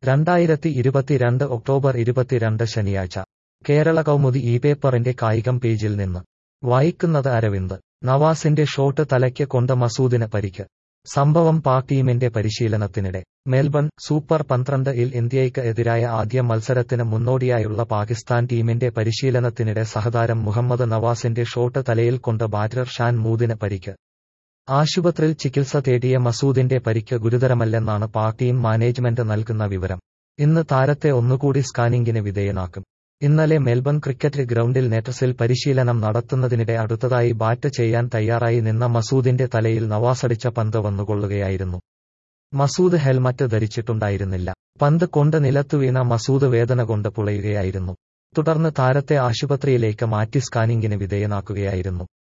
രണ്ടായിരത്തി ഇരുപത്തിരണ്ട് ഒക്ടോബർ ഇരുപത്തിരണ്ട് ശനിയാഴ്ച കേരള കൗമുദി ഈ പേപ്പറിന്റെ കായികം പേജിൽ നിന്ന് വായിക്കുന്നത് അരവിന്ദ് നവാസിന്റെ ഷോട്ട് തലയ്ക്ക് കൊണ്ട മസൂദിന് പരിക്ക് സംഭവം പാക് ടീമിന്റെ പരിശീലനത്തിനിടെ മെൽബൺ സൂപ്പർ പന്ത്രണ്ട് ഇൽ ഇന്ത്യയ്ക്ക് എതിരായ ആദ്യ മത്സരത്തിന് മുന്നോടിയായുള്ള പാകിസ്ഥാൻ ടീമിന്റെ പരിശീലനത്തിനിടെ സഹതാരം മുഹമ്മദ് നവാസിന്റെ ഷോട്ട് തലയിൽ കൊണ്ട് ബാറ്റർ ഷാൻ മൂദിന് പരിക്ക് ആശുപത്രിയിൽ ചികിത്സ തേടിയ മസൂദിന്റെ പരിക്ക് ഗുരുതരമല്ലെന്നാണ് പാക് ടീം മാനേജ്മെന്റ് നൽകുന്ന വിവരം ഇന്ന് താരത്തെ ഒന്നുകൂടി സ്കാനിംഗിന് വിധേയനാക്കും ഇന്നലെ മെൽബൺ ക്രിക്കറ്റ് ഗ്രൗണ്ടിൽ നെറ്റസിൽ പരിശീലനം നടത്തുന്നതിനിടെ അടുത്തതായി ബാറ്റ് ചെയ്യാൻ തയ്യാറായി നിന്ന മസൂദിന്റെ തലയിൽ നവാസടിച്ച പന്ത് വന്നുകൊള്ളുകയായിരുന്നു മസൂദ് ഹെൽമറ്റ് ധരിച്ചിട്ടുണ്ടായിരുന്നില്ല പന്ത് കൊണ്ട് നിലത്തു വീണ മസൂദ് വേദന കൊണ്ട് പുളയുകയായിരുന്നു തുടർന്ന് താരത്തെ ആശുപത്രിയിലേക്ക് മാറ്റി സ്കാനിംഗിന് വിധേയനാക്കുകയായിരുന്നു